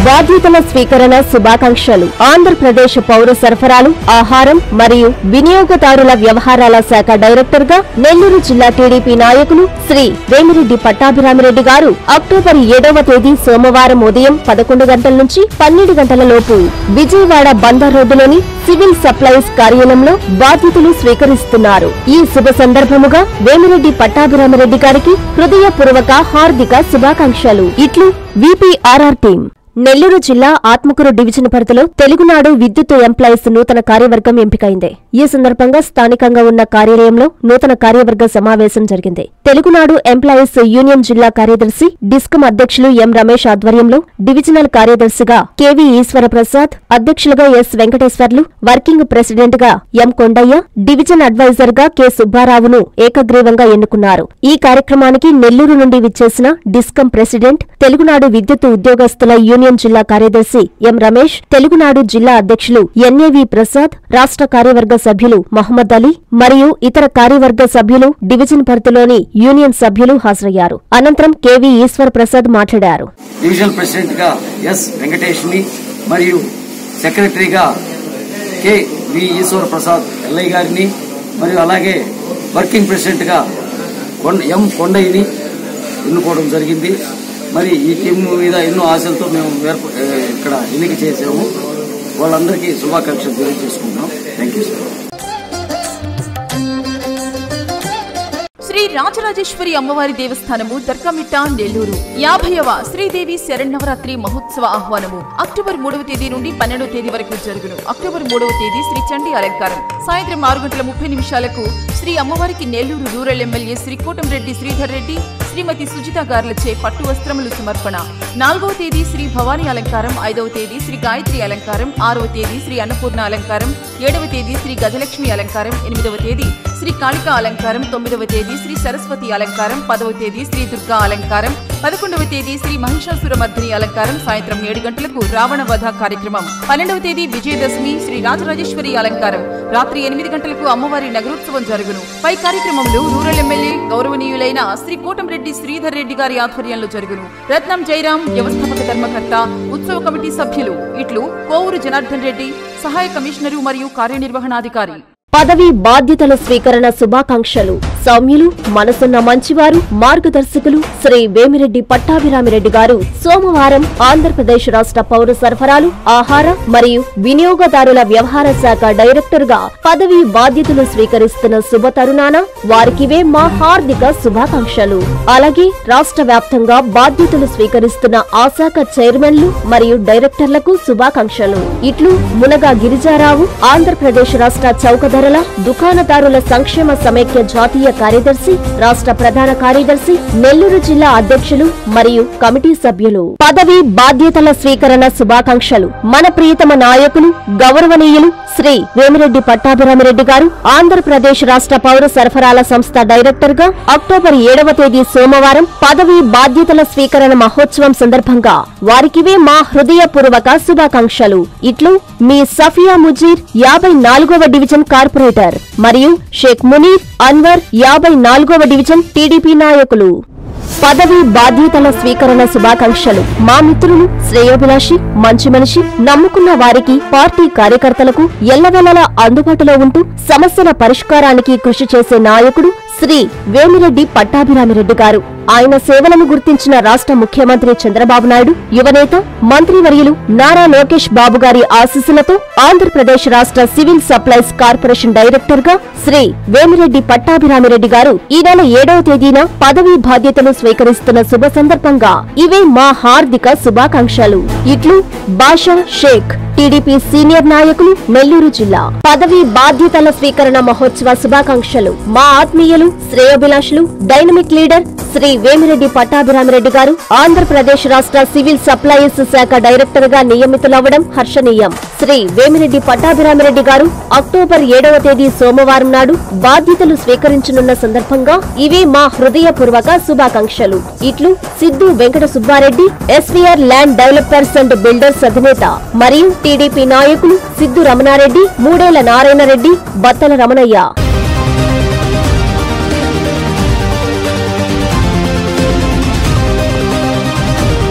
బాధ్యతల స్వీకరణ శుభాకాంక్షలు ఆంధ్రప్రదేశ్ పౌర సరఫరాలు ఆహారం మరియు వినియోగదారుల వ్యవహారాల శాఖ డైరెక్టర్ గా నెల్లూరు జిల్లా టీడీపీ నాయకులు శ్రీ వేమిరెడ్డి పట్టాభిరామిరెడ్డి గారు అక్టోబర్ ఏడవ తేదీ సోమవారం ఉదయం పదకొండు గంటల నుంచి పన్నెండు గంటల లోపు విజయవాడ బందర్ రోడ్డులోని సివిల్ సప్లైస్ కార్యాలయంలో బాధ్యతలు స్వీకరిస్తున్నారు ఈ శుభ సందర్భముగా వేమిరెడ్డి పట్టాభిరామిరెడ్డి గారికి హృదయపూర్వక హార్దిక శుభాకాంక్షలు ఇట్లు విపిఆర్ఆర్ టీం నెల్లూరు జిల్లా ఆత్మకూరు డివిజన్ పరిధిలో తెలుగునాడు విద్యుత్ ఎంప్లాయీస్ నూతన కార్యవర్గం ఎంపికైంది ఈ సందర్భంగా స్థానికంగా ఉన్న కార్యాలయంలో నూతన కార్యవర్గ సమావేశం జరిగింది తెలుగునాడు ఎంప్లాయీస్ యూనియన్ జిల్లా కార్యదర్శి డిస్కం అధ్యక్షులు ఎం రమేష్ ఆధ్వర్యంలో డివిజనల్ కార్యదర్శిగా కెవి ఈశ్వర ప్రసాద్ అధ్యక్షులుగా ఎస్ వెంకటేశ్వర్లు వర్కింగ్ ప్రెసిడెంట్ గా ఎం కొండయ్య డివిజన్ అడ్వైజర్ గా కె సుబ్బారావును ఏకగ్రీవంగా ఎన్నుకున్నారు ఈ కార్యక్రమానికి నెల్లూరు నుండి విచ్చేసిన డిస్కం ప్రెసిడెంట్ తెలుగునాడు విద్యుత్ ఉద్యోగస్తుల యూనియన్ జిల్లా కార్యదర్శి ఎం రమేష్ తెలుగునాడు జిల్లా అధ్యక్షులు ఎన్ఏవి ప్రసాద్ రాష్ట్ర కార్యవర్గ సభ్యులు మహమ్మద్ అలీ మరియు ఇతర కార్యవర్గ సభ్యులు డివిజన్ పరిధిలోని యూనియన్ సభ్యులు హాజరయ్యారు అనంతరం కెవి ఈశ్వర్ ప్రసాద్ మాట్లాడారు డివిజనల్ ప్రెసిడెంట్ గా ఎస్ వెంకటేష్ని మరియు సెక్రటరీగా కె వి ఈశ్వర ప్రసాద్ ఎల్లయ్య గారిని మరియు అలాగే వర్కింగ్ ప్రెసిడెంట్ గా కొండ ఎం కొండయ్యని ఎన్నుకోవడం జరిగింది మరి ఈ టీం మీద ఎన్నో ఆశలతో మేము ఏర్ప- ఏ, ఇక్కడ ఎన్నిక చేసాము వాళ్ళందరికీ శుభాకాంక్షలు తెలియజేసుకుంటున్నాం thank you sir Shri Rajarajeshwari అమ్మవారి దేవస్థానము దర్కమిట్ట నెల్లూరు యాభైవ శ్రీదేవి శరణవరాత్రి మహోత్సవ ఆహ్వానము అక్టోబర్ మూడవ తేదీ నుండి పన్నెండవ తేదీ వరకు జరుగును అక్టోబర్ మూడవ తేదీ శ్రీ చండీ అలంకారం సాయంత్రం ఆరు గంటల ముప్పై నిమిషాలకు శ్రీ అమ్మవారికి నెల్లూరు రూరల్ ఎమ్మెల్యే శ్రీ కోటంరెడ్డి శ్రీధర్ రెడ్డి శ్రీమతి సుజిత గార్లచే పట్టు వస్త్రములు సమర్పణ నాలుగవ తేదీ శ్రీ భవానీ అలంకారం ఐదవ తేదీ శ్రీ గాయత్రి అలంకారం ఆరవ తేదీ శ్రీ అన్నపూర్ణ అలంకారం ఏడవ తేదీ శ్రీ గజలక్ష్మి అలంకారం ఎనిమిదవ తేదీ శ్రీ కాళికా అలంకారం తొమ్మిదవ తేదీ శ్రీ సరస్వతి అలంకారం పదవ తేదీ శ్రీ దుర్గా అలంకారం పదకొండవ తేదీ శ్రీ మహిషాసురమర్దిని అలంకారం సాయంత్రం ఏడు గంటలకు రావణ వధ కార్యక్రమం పన్నెండవ తేదీ విజయదశమి శ్రీ రాజరాజేశ్వరి అలంకారం రాత్రి ఎనిమిది గంటలకు అమ్మవారి నగరోత్సవం జరుగును పై కార్యక్రమంలో రూరల్ ఎమ్మెల్యే గౌరవనీయులైన శ్రీ కోటంరెడ్డి శ్రీధర్ రెడ్డి గారి ఆధ్వర్యంలో జరుగును రత్నం జయరాం వ్యవస్థాపక ధర్మకర్త ఉత్సవ కమిటీ సభ్యులు ఇట్లు కోవూరు జనార్దన్ రెడ్డి సహాయ కమిషనరు మరియు కార్యనిర్వహణాధికారి పదవి బాధ్యతల స్వీకరణ శుభాకాంక్షలు సౌమ్యులు మనసున్న మంచివారు మార్గదర్శకులు శ్రీ వేమిరెడ్డి పట్టాభిరామిరెడ్డి గారు సోమవారం ఆంధ్రప్రదేశ్ రాష్ట్ర పౌర సరఫరాలు ఆహార మరియు వినియోగదారుల వ్యవహార శాఖ డైరెక్టర్ గా పదవి బాధ్యతలు స్వీకరిస్తున్న శుభ తరుణాన వారికివే మా హార్దిక శుభాకాంక్షలు అలాగే రాష్ట్ర వ్యాప్తంగా బాధ్యతలు స్వీకరిస్తున్న ఆ శాఖ చైర్మన్లు మరియు డైరెక్టర్లకు శుభాకాంక్షలు ఇట్లు మునగా గిరిజారావు ఆంధ్రప్రదేశ్ రాష్ట్ర చౌక ధరల దుకాణదారుల సంక్షేమ సమైక్య జాతీయ కార్యదర్శి రాష్ట్ర ప్రధాన కార్యదర్శి నెల్లూరు జిల్లా అధ్యక్షులు మరియు కమిటీ సభ్యులు పదవి బాధ్యతల స్వీకరణ శుభాకాంక్షలు మన ప్రియతమ నాయకులు గౌరవనీయులు శ్రీ వేమిరెడ్డి పట్టాభిరామిరెడ్డి గారు ఆంధ్రప్రదేశ్ రాష్ట్ర పౌర సరఫరాల సంస్థ డైరెక్టర్ గా అక్టోబర్ ఏడవ తేదీ సోమవారం పదవి బాధ్యతల స్వీకరణ మహోత్సవం సందర్భంగా వారికివే మా హృదయపూర్వక శుభాకాంక్షలు ఇట్లు మీ సఫియా ముజీర్ యాభై నాలుగవ డివిజన్ కార్పొరేటర్ మరియు షేక్ మునీర్ అన్వర్ యాభై నాలుగవ డివిజన్ టీడీపీ నాయకులు పదవి బాధ్యతల స్వీకరణ శుభాకాంక్షలు మా మిత్రులు శ్రేయోభిలాషి మంచి మనిషి నమ్ముకున్న వారికి పార్టీ కార్యకర్తలకు ఎల్లవెల్లలా అందుబాటులో ఉంటూ సమస్యల పరిష్కారానికి కృషి చేసే నాయకుడు శ్రీ వేమిరెడ్డి పట్టాభిరామిరెడ్డి గారు ఆయన సేవలను గుర్తించిన రాష్ట్ర ముఖ్యమంత్రి చంద్రబాబు నాయుడు యువనేత మంత్రివర్యులు నారా లోకేష్ బాబు గారి ఆశీస్సులతో ఆంధ్రప్రదేశ్ రాష్ట్ర సివిల్ సప్లైస్ కార్పొరేషన్ డైరెక్టర్ గా శ్రీ వేమిరెడ్డి పట్టాభిరామిరెడ్డి గారు ఈ నెల ఏడవ తేదీన పదవీ బాధ్యతలు స్వీకరిస్తున్న శుభ సందర్భంగా ఇవే మా హార్దిక శుభాకాంక్షలు ఇట్లు బాషా షేక్ టీడీపీ సీనియర్ నాయకులు నెల్లూరు జిల్లా పదవి బాధ్యతల స్వీకరణ మహోత్సవ శుభాకాంక్షలు మా ఆత్మీయులు శ్రేయోభిలాషులు డైనమిక్ లీడర్ శ్రీ వేమిరెడ్డి పట్టాభిరామిరెడ్డి గారు ఆంధ్రప్రదేశ్ రాష్ట్ర సివిల్ సప్లైస్ శాఖ డైరెక్టర్ గా నియమితులవ్వడం హర్షణీయం శ్రీ వేమిరెడ్డి పట్టాభిరామిరెడ్డి గారు అక్టోబర్ ఏడవ తేదీ సోమవారం నాడు బాధ్యతలు స్వీకరించనున్న సందర్భంగా ఇవే మా హృదయపూర్వక శుభాకాంక్షలు ఇట్లు Siddhu Venkata Subbareddy SVR land developers and builders అధినేత మరియు టీడీపీ నాయకులు సిద్ధు రమణారెడ్డి మూడేళ్ల నారాయణరెడ్డి బత్తల రమణయ్య